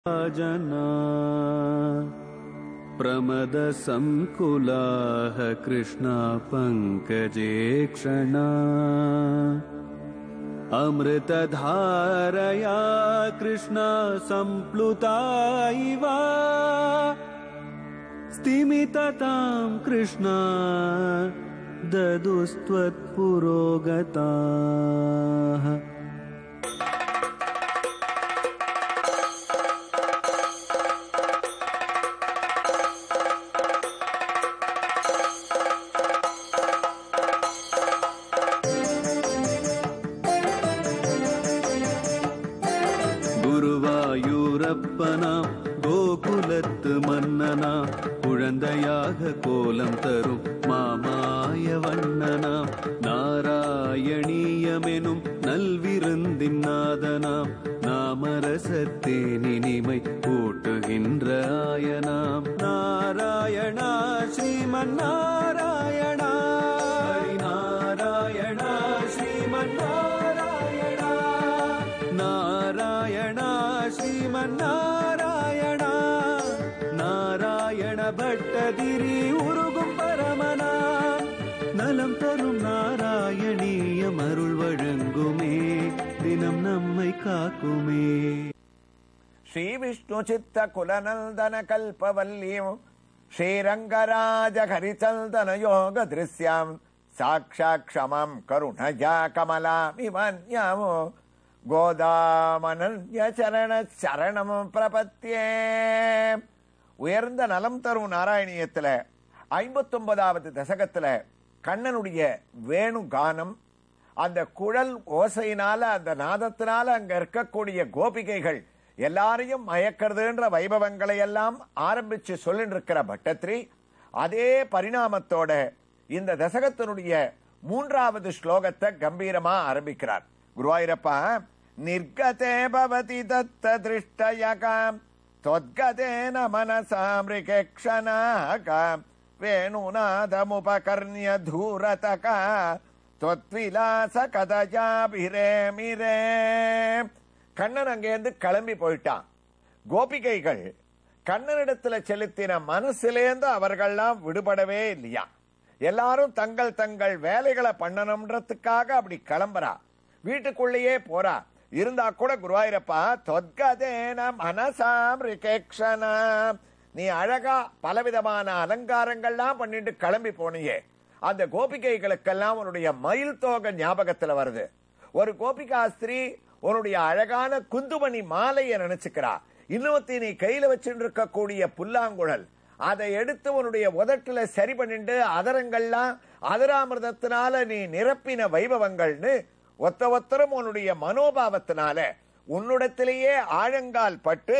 जना प्रमदसङ्कुलाः कृष्णा पङ्कजे क्षणा अमृतधारया कृष्णा सम्प्लुता इव स्तिमिततां कृष्णा ददुस्त्वत्पुरोगताः குருவாயூரப்பனாம் கோகுலத்து மன்னனாம் குழந்தையாக கோலம் தரும் மாமாய வண்ணனாம் நாராயணீயமெனும் நல்விருந்தின் நாதனாம் நாமரசத்தேனினிமை கூட்டுகின்ற ஆயனாம் நாராயணா ஸ்ரீமன் நாராயணா ஹரி நாராயணா ஸ்ரீமன் நாராயணா நாராயணா ஸ்ரீமன் நாராயணா நாராயண பட்டதிரி உருகும் பரமனா நலம் தரும் நாராயணீயம் அருள் வழங்குமே தினம் நம்மை காக்குமே ಶ್ರೀ ವಿಷ್ಣು ಚಿತ್ತ ಕುಲನಂದನ ಕಲ್ಪವಲ್ಲೀಂ ಶ್ರೀರಂಗರಾಜ ಹರಿಚಂದನ ಯೋಗ ದೃಶ್ಯಾಂ ಸಾಕ್ಷಾತ್ ಕ್ಷಮಂ ಕರುಣಜಾ ಕಮಲಾಮಿವನ್ಯಾಮೋ கோதாமனன்ய சரண சரணம் பிரபத்தியே உயர்ந்த நலம் தரும் நாராயணியத்துல ஐம்பத்தொன்பதாவது தசகத்துல கண்ணனுடைய வேணு கானம் அந்த குழல் ஓசையினால அந்த நாதத்தினால அங்க இருக்கக்கூடிய கோபிகைகள் எல்லாரையும் மயக்கிறதுன்ற வைபவங்களை எல்லாம் ஆரம்பிச்சு சொல்லிட்டு இருக்கிற பட்டத்ரி அதே பரிணாமத்தோட இந்த தசகத்தினுடைய மூன்றாவது ஸ்லோகத்தை கம்பீரமா ஆரம்பிக்கிறார் குருவாயூரப்பா நிர்கதே பவதி தத்த திருஷ்டயகாம் त्वद्गतेन मनसा मृगेक्षणाका वेणुनादमुपकर्ण्य धूरतका त्वत्विलास கதஜாபிரே மிரே கண்ணன் அங்கேருந்து கிளம்பி போயிட்டான் கோபிகைகள் கண்ணனிடத்துல செலுத்தின மனசிலேந்து அவர்கள்லாம் விடுபடவே இல்லையா எல்லாரும் தங்கள் தங்கள் வேலைகளை பண்ணணும்ன்றதுக்காக அப்படி கிளம்புறா வீட்டுக்குள்ளேயே போறா இருந்தா கூட குருவாயிரப்பா தொத்கதேன மனசாம் ரிகேக்ஷனா நீ அழகா பலவிதமான அலங்காரங்கள்லாம் பண்ணிட்டு கிளம்பி போனியே அந்த கோபிகைகளுக்கெல்லாம் உன்னுடைய மயில் தோகை ஞாபகத்துல வருது ஒரு கோபிகா ஸ்திரீ உன்னுடைய அழகான குந்துமணி மாலையை நினைச்சுக்கிறா இன்னொத்தி நீ கையில வச்சுட்டு இருக்கக்கூடிய புல்லாங்குழல் அதை எடுத்து உன்னுடைய உதட்டுல சரி பண்ணிட்டு அதரங்கள்லாம் அதராமிர்தத்தினால நீ நிரப்பின வைபவங்கள்னு ஒத்த ஒத்தரும் உன்னுடைய மனோபாவத்தினால உன்னிடத்திலேயே ஆழங்கால் பட்டு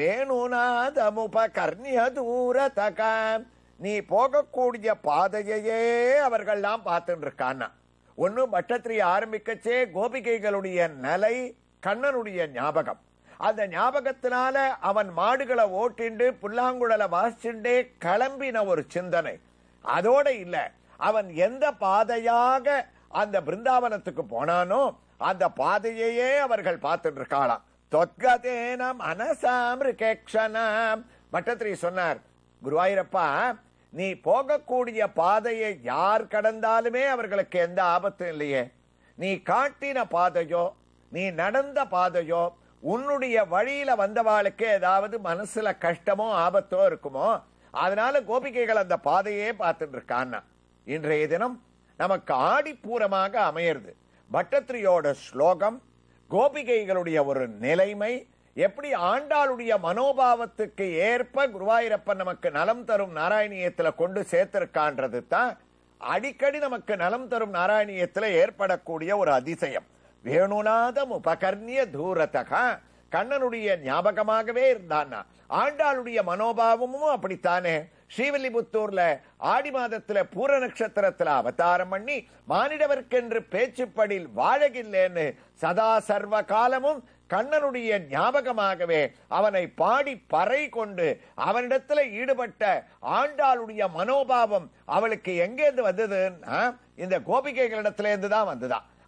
வேணுநாதமுப கர்ணிய தூர தகாம் நீ போகக்கூடிய பாதையையே அவர்கள்லாம் பார்த்துட்டு இருக்கான்னா ஒன்னு பட்டத்திரி ஆரம்பிக்கச்சே கோபிகைகளுடைய நிலை கண்ணனுடைய ஞாபகம் அந்த ஞாபகத்தினால அவன் மாடுகளை ஓட்டிண்டு புல்லாங்குழலை வாசிச்சுண்டே கிளம்பின ஒரு சிந்தனை அதோட இல்ல அவன் எந்த பாதையாக அந்த பிருந்தாவனத்துக்கு போனானோ அந்த பாதையையே அவர்கள் பார்த்துட்டு இருக்காளாம் தொத்கதேன மனசாம் ரிகேக்ஷனாம் பட்டத்திரி சொன்னார் குருவாயூரப்பா நீ போகக்கூடிய பாதையை யார் கடந்தாலுமே அவர்களுக்கு எந்த ஆபத்தும் இல்லையே நீ காட்டின பாதையோ நீ நடந்த பாதையோ உன்னுடைய வழியில வந்தவாளுக்கு ஏதாவது மனசுல கஷ்டமோ ஆபத்தோ இருக்குமோ அதனால கோபிகைகள் அந்த பாதையே பார்த்துட்டு இருக்கான்னா இன்றைய தினம் நமக்கு ஆடிப்பூரமாக அமையிறது பட்டத்திரியோட ஸ்லோகம் கோபிகைகளுடைய ஒரு நிலைமை எப்படி ஆண்டாளுடைய மனோபாவத்துக்கு ஏற்ப குருவாயூரப்பன் நமக்கு நலம் தரும் நாராயணியத்துல கொண்டு சேர்த்திருக்கான்றது தான் அடிக்கடி நமக்கு நலம் தரும் நாராயணியத்துல ஏற்படக்கூடிய ஒரு அதிசயம் வேணுநாதம் உபகர்ணிய தூரத்தகா கண்ணனுடைய ஞாபகமாகவே இருந்தான்னா ஆண்டாளுடைய மனோபாவமும் அப்படித்தானே ஸ்ரீவில்லிபுத்தூர்ல ஆடி மாதத்துல பூர நட்சத்திரத்துல அவதாரம் பண்ணி மானிடவர்க்கென்று பேச்சுப்படில் வாழகில்லேன்னு சதா சர்வ காலமும் கண்ணனுடைய ஞாபகமாகவே அவனை பாடி பறை கொண்டு அவனிடத்துல ஈடுபட்ட ஆண்டாளுடைய மனோபாவம் அவளுக்கு எங்கேருந்து வந்ததுன்னா இந்த கோபிகைகளிடத்துல இருந்து தான் வந்துதான்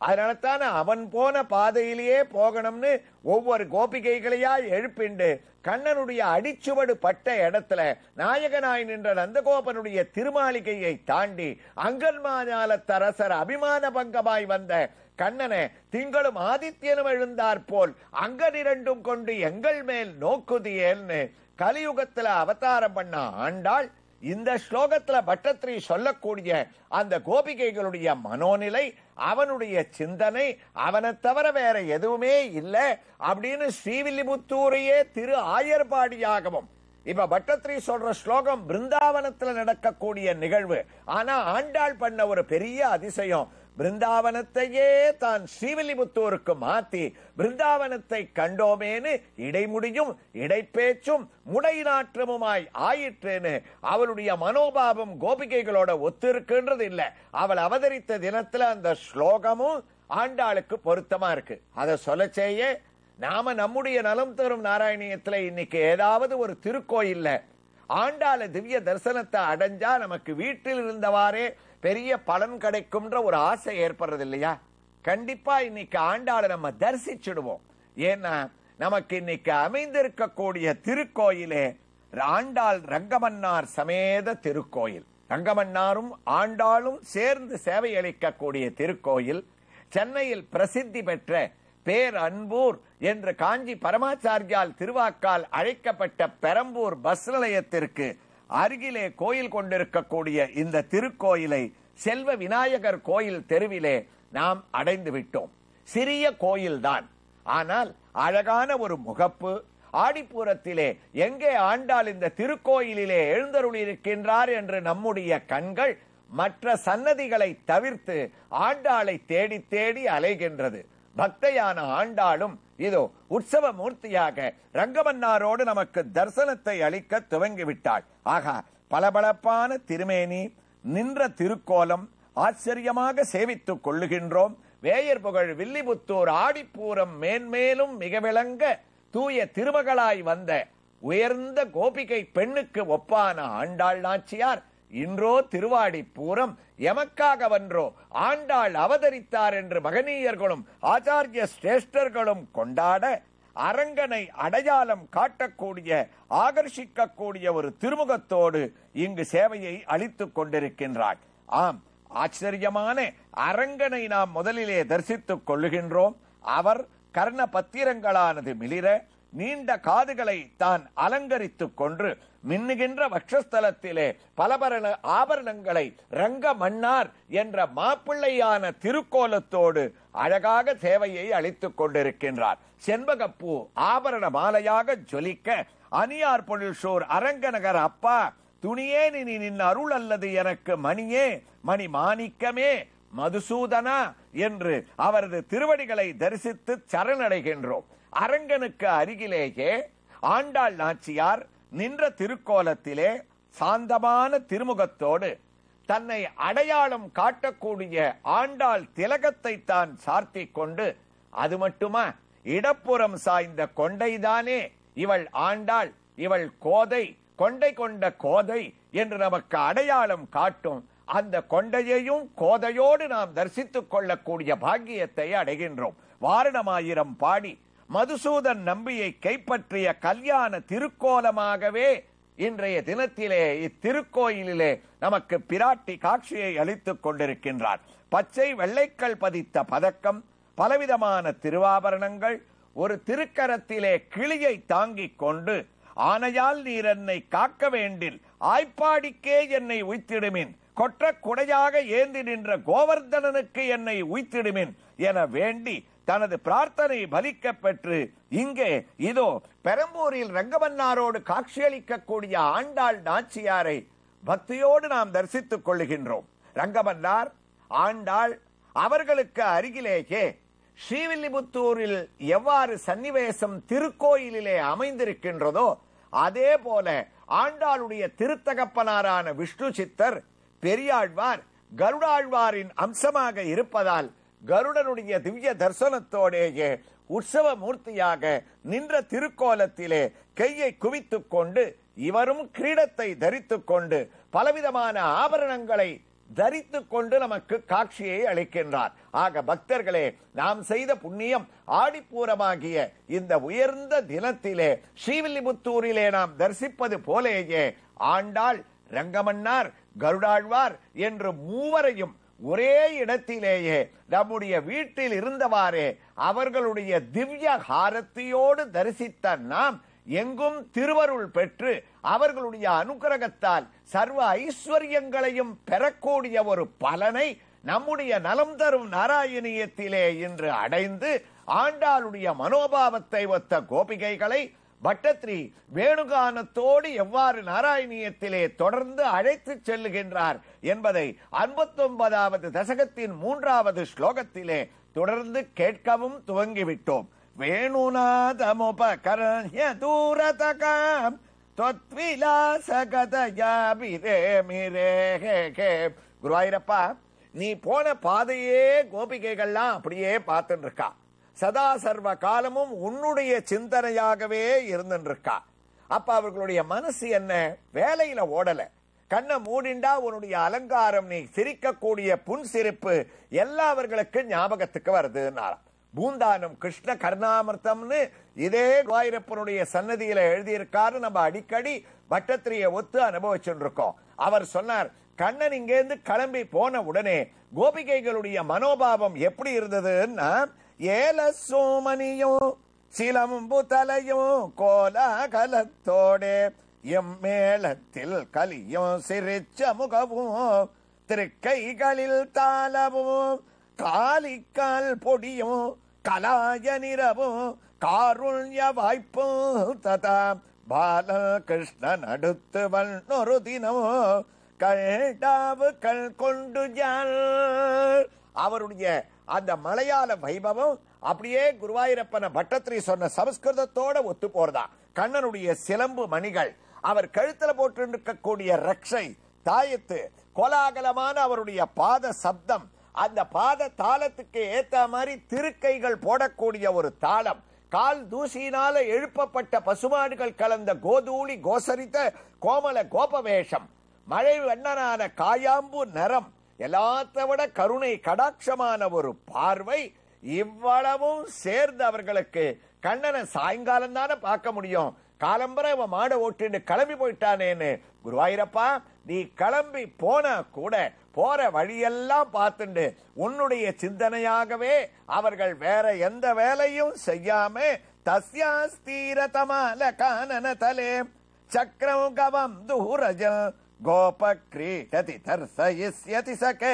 அதனால தானே அவன் போன பாதையிலேயே போகணும்னு ஒவ்வொரு கோபிகைகளையா எழுப்பிண்டு கண்ணனுடைய அடிச்சுவடு பட்ட இடத்துல நாயகனாய் நின்ற நந்தகோபனுடைய திருமாளிகையை தாண்டி அங்கன்மாஞாலத்தரசர் அபிமான பங்கமாய் வந்த கண்ணனை திங்களும் ஆதித்யனும் எழுந்தார் போல் அங்கனிரண்டும் கொண்டு எங்கள் மேல் நோக்குதியேல்னு கலியுகத்துல அவதாரம் பண்ண ஆண்டாள் இந்த ஸ்லோகத்துல பட்டத்ரி சொல்லக்கூடிய அந்த கோபிகைகளுடைய மனோநிலை அவனுடைய சிந்தனை அவனை தவிர வேற எதுவுமே இல்லை அப்படின்னு ஸ்ரீவில்லிபுத்தூரையே திரு ஆயர்பாடியாகவும் இப்ப பட்டத்ரி சொல்ற ஸ்லோகம் பிருந்தாவனத்துல நடக்கக்கூடிய நிகழ்வு ஆனா ஆண்டாள் பண்ண ஒரு பெரிய அதிசயம் பிருந்தாவனத்தையே தான் ஸ்ரீவில்லிபுத்தூருக்கு மாத்தி பிருந்தாவனத்தை கண்டோமேனு இடைமுடியும் இடைப்பேச்சும் முடை நாற்றமுமாய் ஆயிற்றேன்னு அவளுடைய மனோபாவம் கோபிகைகளோட ஒத்திருக்குன்றது இல்ல அவள் அவதரித்த தினத்துல அந்த ஸ்லோகமும் ஆண்டாளுக்கு பொருத்தமா இருக்கு அதை சொல்லச்சேயே நாம நம்முடைய நலம் தரும் நாராயணியத்துல இன்னைக்கு ஏதாவது ஒரு திருக்கோயில்ல ஆண்டாள திவ்ய தரிசனத்தை அடைஞ்சா நமக்கு வீட்டில் இருந்தவாறே பெரிய பலன் கிடைக்கும்ன்ற ஒரு ஆசை ஏற்படுறது இல்லையா கண்டிப்பா இன்னைக்கு ஆண்டாளை நம்ம தரிசிச்சிடுவோம் ஏன்னா நமக்கு இன்னைக்கு அமைந்திருக்கக்கூடிய திருக்கோயிலே ஆண்டாள் ரங்கமன்னார் சமேத திருக்கோயில் ரங்கமன்னாரும் ஆண்டாளும் சேர்ந்து சேவை அளிக்கக்கூடிய திருக்கோயில் சென்னையில் பிரசித்தி பெற்ற பேர் அன்பூர் என்று காஞ்சி பரமாச்சாரியால் திருவாக்கால் அழைக்கப்பட்ட பெரம்பூர் பஸ் நிலையத்திற்கு அருகிலே கோயில் கொண்டிருக்கக்கூடிய இந்த திருக்கோயிலை செல்வ விநாயகர் கோயில் தெருவிலே நாம் அடைந்து விட்டோம் சிறிய கோயில்தான் ஆனால் அழகான ஒரு முகப்பு ஆடிப்பூரத்திலே எங்கே ஆண்டாள் இந்த திருக்கோயிலிலே எழுந்தருளியிருக்கின்றார் என்று நம்முடைய கண்கள் மற்ற சன்னதிகளை தவிர்த்து ஆண்டாளை தேடி தேடி அலைகின்றது பக்தையான ஆண்டாளும் இதோ உற்சவ மூர்த்தியாக ரங்கமன்னாரோடு நமக்கு தரிசனத்தை அளிக்க துவங்கிவிட்டாள் ஆகா பளபளப்பான திருமேனி நின்ற திருக்கோலம் ஆச்சரியமாக சேவித்துக் கொள்ளுகின்றோம் வேயர் புகழ் வில்லிபுத்தூர் ஆடிப்பூரம் மேன்மேலும் மிக விளங்க தூய திருமகளாய் வந்த உயர்ந்த கோபிகை பெண்ணுக்கு ஒப்பான ஆண்டாள் நாச்சியார் இன்றோ திருவாடி பூரம் எமக்காக வன்றோ ஆண்டாள் அவதரித்தார் என்று மகனீயர்களும் ஆச்சாரிய சிரேஷ்டர்களும் கொண்டாட அரங்கனை அடையாளம் காட்டக்கூடிய ஆகர்ஷிக்கக்கூடிய ஒரு திருமுகத்தோடு இங்கு சேவையை அளித்துக் கொண்டிருக்கின்றாள் ஆம் ஆச்சரியமான அரங்கனை நாம் முதலிலே தரிசித்துக் கொள்ளுகின்றோம் அவர் கர்ண பத்திரங்களானது மிளிர நீண்ட காதுகளை தான் அலங்கரித்துக் கொண்டு மின்னுகின்ற வக்ஷஸ்தலத்திலே பலபரண ஆபரணங்களை ரங்க மன்னார் என்ற மாப்பிள்ளையான திருக்கோலத்தோடு அழகாக சேவையை அளித்துக் கொண்டிருக்கின்றார் செண்பகப்பூ ஆபரண மாலையாக ஜொலிக்க அனியார் பொழில்சோர் அரங்கநகர் அப்பா துணியே நீ நின் அருள் அல்லது எனக்கு மணியே மணி மாணிக்கமே மதுசூதனா என்று அவரது திருவடிகளை தரிசித்து சரணடைகின்றோம் அரங்கனுக்கு அருகிலேயே ஆண்டாள் நாச்சியார் நின்ற திருக்கோலத்திலே சாந்தமான திருமுகத்தோடு தன்னை அடையாளம் காட்டக்கூடிய ஆண்டாள் திலகத்தை தான் சார்த்திக் கொண்டு அது மட்டுமா இடப்புறம் சாய்ந்த கொண்டைதானே இவள் ஆண்டாள் இவள் கோதை கொண்டை கொண்ட கோதை என்று நமக்கு அடையாளம் காட்டும் அந்த கொண்டையையும் கோதையோடு நாம் தரிசித்துக் கொள்ளக்கூடிய பாக்கியத்தை அடைகின்றோம் வாரணமாயிரம் பாடி மதுசூதன் நம்பியை கைப்பற்றிய கல்யாண திருக்கோலமாகவே இன்றைய தினத்திலே இத்திருக்கோயிலிலே நமக்கு பிராட்டி காட்சியை அளித்துக் கொண்டிருக்கின்றார் பச்சை வெள்ளைக்கல் பதித்த பதக்கம் பலவிதமான திருவாபரணங்கள் ஒரு திருக்கரத்திலே கிளியை தாங்கிக் கொண்டு ஆனையால் நீர் என்னை காக்க வேண்டில் ஆய்ப்பாடிக்கே என்னை உய்த்திடுமின் கொற்ற குடையாக ஏந்தி நின்ற கோவர்தனனுக்கு என்னை உய்த்திடுமின் என வேண்டி தனது பிரார்த்தனை பலிக்க பெற்று இங்கே இதோ பெரம்பூரில் ரங்கமன்னாரோடு காட்சியளிக்கக்கூடிய ஆண்டாள் நாச்சியாரை பக்தியோடு நாம் தரிசித்துக் கொள்ளுகின்றோம் ரங்கமன்னார் ஆண்டாள் அவர்களுக்கு அருகிலேயே ஸ்ரீவில்லிபுத்தூரில் எவ்வாறு சன்னிவேசம் திருக்கோயிலிலே அமைந்திருக்கின்றதோ அதே போல ஆண்டாளுடைய திருத்தகப்பனாரான விஷ்ணு சித்தர் பெரியாழ்வார் கருடாழ்வாரின் அம்சமாக இருப்பதால் கருடனுடைய திவ்ய தரிசனத்தோடேயே உற்சவ மூர்த்தியாக நின்ற திருக்கோலத்திலே கையை குவித்துக் கொண்டு இவரும் கிரீடத்தை தரித்துக் கொண்டு பலவிதமான ஆபரணங்களை தரித்துக் கொண்டு நமக்கு காட்சியை அளிக்கின்றார் ஆக பக்தர்களே நாம் செய்த புண்ணியம் ஆடிப்பூரமாகிய இந்த உயர்ந்த தினத்திலே ஸ்ரீவில்லிபுத்தூரிலே நாம் தரிசிப்பது போலேயே ஆண்டாள் ரங்கமன்னார் கருடாழ்வார் என்று மூவரையும் ஒரே இடத்திலேயே நம்முடைய வீட்டில் இருந்தவாறே அவர்களுடைய திவ்ய ஹாரத்தியோடு தரிசித்த நாம் எங்கும் திருவருள் பெற்று அவர்களுடைய அனுகிரகத்தால் சர்வ ஐஸ்வர்யங்களையும் பெறக்கூடிய ஒரு பலனை நம்முடைய நலம் தரும் நாராயணியத்திலே இன்று அடைந்து ஆண்டாளுடைய மனோபாவத்தை ஒத்த கோபிகைகளை பட்டத்ரி வேணுகானத்தோடு எவ்வாறு நாராயணியத்திலே தொடர்ந்து அழைத்து செல்லுகின்றார் என்பதை ஐம்பத்தி ஒன்பதாவது தசகத்தின் மூன்றாவது ஸ்லோகத்திலே தொடர்ந்து கேட்கவும் துவங்கிவிட்டோம் வேணுநாதமுபகரண்ய தூரதகாம் குருவாயிரப்பா நீ போன பாதையே கோபிகைகள்லாம் அப்படியே பார்த்துட்டு இருக்கா சதா சர்வ காலமும் உன்னுடைய சிந்தனையாகவே இருந்துட்டு இருக்கா அப்ப அவர்களுடைய மனசு என்ன வேலையில ஓடல கண்ணை மூடிண்டா உன்னுடைய அலங்காரம் நீ சிரிக்கக்கூடிய புன் சிரிப்பு எல்லா அவர்களுக்கு ஞாபகத்துக்கு வருதுன்னாராம் பூந்தானம் கிருஷ்ண கர்ணாமிர்தம்னு இதே குவாயிரப்பனுடைய சன்னதியில எழுதியிருக்காரு நம்ம அடிக்கடி பட்டத்திரிய ஒத்து அனுபவிச்சுட்டு இருக்கோம் அவர் சொன்னார் கண்ணன் இங்கேருந்து கிளம்பி போன உடனே கோபிகைகளுடைய மனோபாவம் எப்படி இருந்ததுன்னா ஏல சோமனியும் சிலம்பு தலையும் கோலாகலத்தோடே எம்மேளத்தில் கலியும் சிரிச்ச முகமும் திருக்கைகளில் தாளமும் காலிக்கால் பொடியும் கலாய நிறவும் காருண்ய வாய்ப்பும் ததா பாலகிருஷ்ணன் அடுத்து வன்னொரு தினமும் கண்டாவு கண் கொண்டு ஜால் அவருடைய அந்த மலையாள வைபவம் அப்படியே குருவாயூரப்பன பட்டத்திரி சொன்ன சமஸ்கிருதத்தோட ஒத்து போறதா கண்ணனுடைய சிலம்பு மணிகள் அவர் கழுத்துல போட்டு இருக்கக்கூடிய ரக்ஷை தாயத்து கோலாகலமான அவருடைய பாத சப்தம் அந்த பாத தாளத்துக்கு ஏத்த மாதிரி திருக்கைகள் போடக்கூடிய ஒரு தாளம் கால் தூசியினால எழுப்பப்பட்ட பசுமாடுகள் கலந்த கோதூளி கோசரித்த கோமல கோபவேஷம் மழை வண்ணனான காயாம்பு நரம் எல்லாத்த விட கருணை கடாட்சமான ஒரு பார்வை இவ்வளவும் சேர்ந்து அவர்களுக்கு கண்ணனை சாயங்காலம் தானே பார்க்க முடியும் காலம்பரை அவன் மாடை ஓட்டிட்டு கிளம்பி போயிட்டானேன்னு குருவாயிரப்பா நீ கிளம்பி போனா கூட போற வழியெல்லாம் பார்த்துண்டு உன்னுடைய சிந்தனையாகவே அவர்கள் வேற எந்த வேலையும் செய்யாம தஸ்யாஸ்தீரதமால கானன தலே சக்கரம் கவம் தூரஜம் கோப கிரீடதி தர்சயிஸ்யதி சகே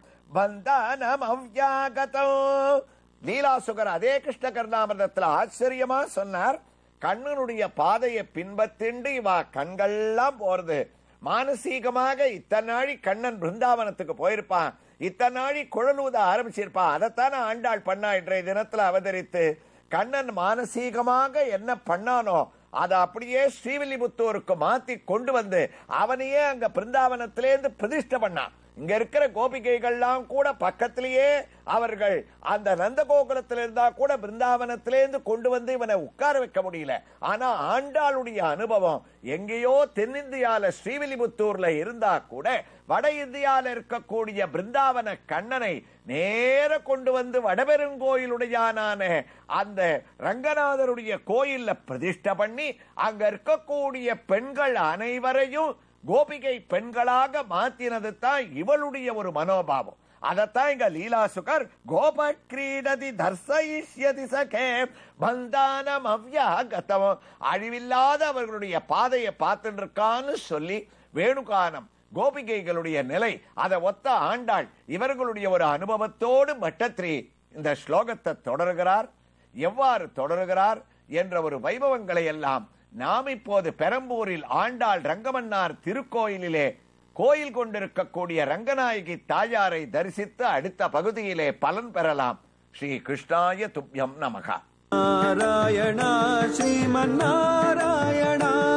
பந்தானம் அவ்யாகதம் லீலாசுகர் அதே கிருஷ்ண கர்ணாமிரதத்துல ஆச்சரியமா சொன்னார் கண்ணனுடைய பாதையை பின்பற்றிண்டு இவா கண்கள்லாம் போறது மானசீகமாக இத்தனை நாழி கண்ணன் பிருந்தாவனத்துக்கு போயிருப்பான் இத்தனை நாழி குழலூத ஆரம்பிச்சிருப்பான் அதைத்தானே ஆண்டாள் பண்ணா இன்றைய தினத்துல அவதரித்து கண்ணன் மானசீகமாக என்ன பண்ணானோ அதை அப்படியே ஸ்ரீவில்லிபுத்தூருக்கு மாத்தி கொண்டு வந்து அவனையே அங்க பிருந்தாவனத்திலேருந்து பிரதிஷ்டை பண்ணான் இங்க இருக்கிற கோபிகைகள்லாம் கூட பக்கத்திலேயே அவர்கள் அந்த நந்த கோகுலத்தில் இருந்தா கூட பிருந்தாவனத்திலேருந்து கொண்டு வந்து இவனை உட்கார வைக்க முடியல ஆனா ஆண்டாளுடைய அனுபவம் எங்கேயோ தென்னிந்தியால ஸ்ரீவில்லிபுத்தூர்ல இருந்தா கூட வட இந்தியால இருக்கக்கூடிய பிருந்தாவன கண்ணனை நேர கொண்டு வந்து வடபெருங்கோயிலுடையானான அந்த ரங்கநாதருடைய கோயில்ல பிரதிஷ்டை பண்ணி அங்க இருக்கக்கூடிய பெண்கள் அனைவரையும் கோபிகை பெண்களாக மாத்தினது தான் இவளுடைய ஒரு மனோபாவம் அதத்தான் இங்க லீலாசுகர் கோப கிரீடதி தர்சயிஷ்யதி சகே பந்தானம் அவ்யாகதம் அழிவில்லாத அவர்களுடைய பாதையை பார்த்துட்டு இருக்கான்னு சொல்லி வேணுகானம் கோபிகைகளுடைய நிலை அதை ஒத்த ஆண்டாள் இவர்களுடைய ஒரு அனுபவத்தோடு பட்டத்ரி இந்த ஸ்லோகத்தை தொடர்கிறார் எவ்வாறு தொடர்கிறார் என்ற ஒரு வைபவங்களை எல்லாம் நாம் இப்போது பெரம்பூரில் ஆண்டாள் ரங்கமன்னார் திருக்கோயிலிலே கோயில் கொண்டிருக்கக்கூடிய ரங்கநாயகி தாயாரை தரிசித்து அடுத்த பகுதியிலே பலன் பெறலாம் ஸ்ரீ கிருஷ்ணாய துப்யம் நமகா நாராயணா ஸ்ரீமன்னாராயணா